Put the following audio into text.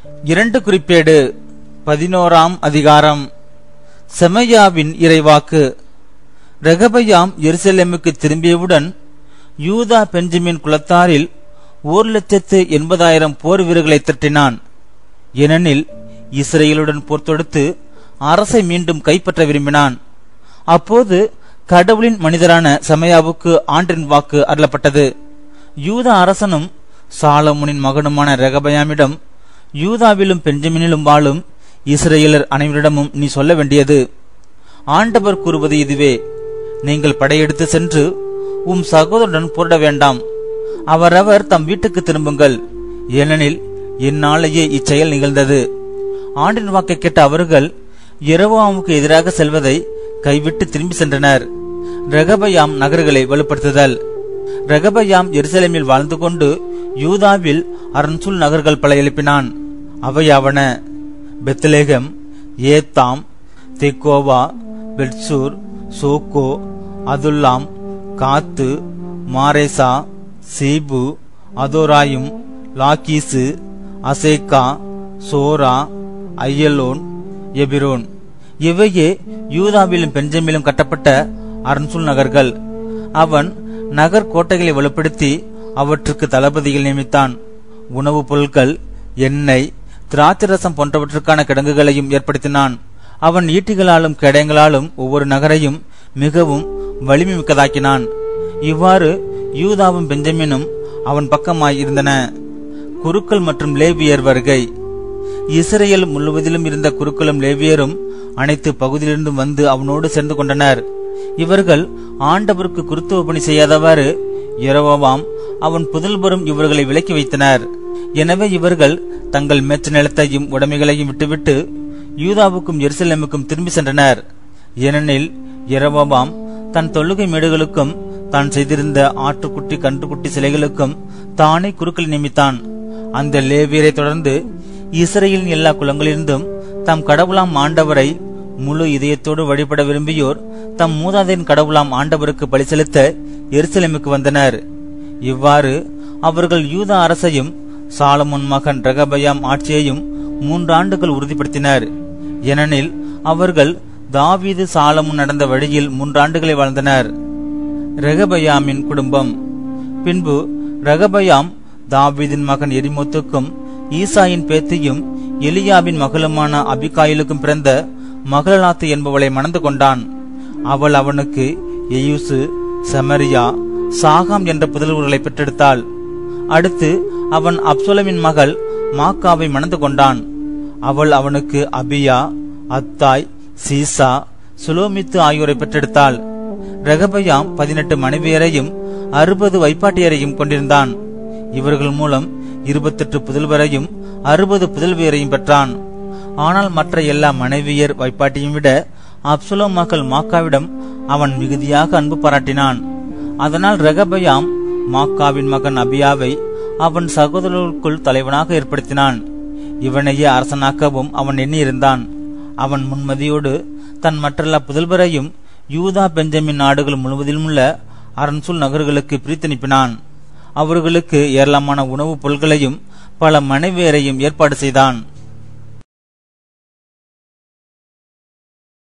இரண்டு குறிப்பேடு பதினோராம் அதிகாரம் செமையாவின் இறைவாக்கு ரெகபயாம் எருசலேமுக்கு திரும்பியவுடன் யூதா பெஞ்சமின் குலத்தாரில் ஓர் லட்சத்து எண்பதாயிரம் போர் வீரர்களை திரட்டினான் ஏனெனில் இஸ்ரேலுடன் போர் தொடுத்து அரசை மீண்டும் கைப்பற்ற விரும்பினான் அப்போது கடவுளின் மனிதரான செமையாவுக்கு ஆண்டின் வாக்கு அருளப்பட்டது யூதா அரசனும் சாலமுனின் மகனுமான ரெகபயாமிடம் யூதாவிலும் பெஞ்சமினிலும் வாழும் இஸ்ரேலர் அனைவரிடமும் நீ சொல்ல வேண்டியது ஆண்டவர் கூறுவது இதுவே நீங்கள் படையெடுத்து சென்று உம் சகோதரனுடன் போரிட வேண்டாம் அவரவர் தம் வீட்டுக்கு திரும்புங்கள் ஏனெனில் இந்நாளையே இச்செயல் நிகழ்ந்தது ஆண்டின் வாக்கை கேட்ட அவர்கள் இரவாமுக்கு எதிராக செல்வதை கைவிட்டு திரும்பி சென்றனர் ரெகபயாம் நகர்களை வலுப்படுத்துதல் ரெகபயாம் எருசலேமில் வாழ்ந்து கொண்டு யூதாவில் அரண்சுல் நகர்கள் பல எழுப்பினான் அவையாவன Bethlehem Etam Tekoa Bethzur Socoh Adullam Gath மாரேசா சீபு அதோராயும் லாக்கீசு அசேக்கா சோரா ஐயலோன் Hebron இவையே யூதாவிலும் பெஞ்சமிலும் கட்டப்பட்ட அரண்சூல் நகர்கள் அவன் நகர் கோட்டைகளை வலுப்படுத்தி அவற்றுக்கு தளபதிகள் நியமித்தான் உணவுப் பொருட்கள் எண்ணெய் திராட்சரசம் போன்றவற்றுக்கான கிடங்குகளையும் ஏற்படுத்தினான் அவன் ஈட்டிகளாலும் கேடயங்களாலும் ஒவ்வொரு நகரையும் மிகவும் வலிமை மிக்கதாக்கினான் இவ்வாறு யூதாவும் பெஞ்சமினும் அவன் பக்கமாய் இருந்தன குருக்கள் மற்றும் லேவியர் வருகை இஸ்ரேல் முழுவதிலும் இருந்த குருக்களும் லேவியரும் அனைத்து பகுதியிலிருந்தும் வந்து அவனோடு சேர்ந்து கொண்டனர் இவர்கள் ஆண்டவருக்கு குருத்துவ பணி செய்யாதவாறு இரவாம் அவன் புதல்வரும் இவர்களை விலக்கி வைத்தனர் எனவே இவர்கள் தங்கள் மேற்ற நிலத்தையும் உடைமைகளையும் விட்டுவிட்டு யூதாவுக்கும் எருசலேமுக்கும் திரும்பி சென்றனர் ஏனெனில் இரவாம் தன் தொழுகை மேடுகளுக்கும் தான் செய்திருந்த ஆட்டுக்குட்டி கன்றுக்குட்டி சிலைகளுக்கும் தானே குருக்கள் நியமித்தான் அந்த லேவியரை தொடர்ந்து இஸ்ரேலின் எல்லா குலங்களிலிருந்தும் தம் கடவுளாம் ஆண்டவரை முழு இதயத்தோடு வழிபட விரும்பியோர் தம் மூதாதையின் கடவுளாம் ஆண்டவருக்கு பலி செலுத்த எருசலேமுக்கு வந்தனர் இவ்வாறு அவர்கள் யூதா அரசையும் சாலமுன் மகன் ரகபயாம் ஆட்சியையும் மூன்று ஆண்டுகள் உறுதிப்படுத்தினர் ஏனெனில் அவர்கள் தாவீது சாலமுன் நடந்த வழியில் மூன்றாண்டுகளை வாழ்ந்தனர் ரெகபயாமின் குடும்பம் பின்பு ரெகபயாம் தாவீதின் மகன் எரிமோத்துக்கும் ஈசாயின் பேத்தியும் எலியாவின் மகளுமான அபிகாயிலுக்கும் பிறந்த மகளநாத்து என்பவளை மணந்து கொண்டான் அவள் அவனுக்கு எயூசு செமரியா சாகாம் என்ற புதல்வர்களை பெற்றெடுத்தாள் அடுத்து அவன் அப்சோலமின் மகள் மாக்காவை மணந்து கொண்டான் அவள் அவனுக்கு அபியா அத்தாய் சீசா சுலோமித்து ஆகியோரை பெற்றெடுத்தாள் ரெகபயாம் பதினெட்டு மனைவியரையும் அறுபது வைப்பாட்டியரையும் கொண்டிருந்தான் இவர்கள் மூலம் இருபத்தெட்டு புதல்வரையும் அறுபது புதல்வியரையும் பெற்றான் ஆனால் மற்ற எல்லா மனைவியர் வைப்பாட்டியும் விட அப்சுலோம் மகள் மாக்காவிடம் அவன் மிகுதியாக அன்பு பாராட்டினான் அதனால் ரெகபயாம் மாக்காவின் மகன் அபியாவை அவன் சகோதரர்களுக்குள் தலைவனாக ஏற்படுத்தினான் இவனையே அரசனாக்கவும் அவன் எண்ணியிருந்தான் அவன் முன்மதியோடு தன் மற்றெல்லா புதல்வரையும் யூதா பெஞ்சமின் நாடுகள் முழுவதிலும் உள்ள அரண்சூல் நகர்களுக்கு பிரித்தனுப்பினான் அவர்களுக்கு ஏராளமான உணவுப் பொருட்களையும் பல மனைவியரையும் ஏற்பாடு செய்தான்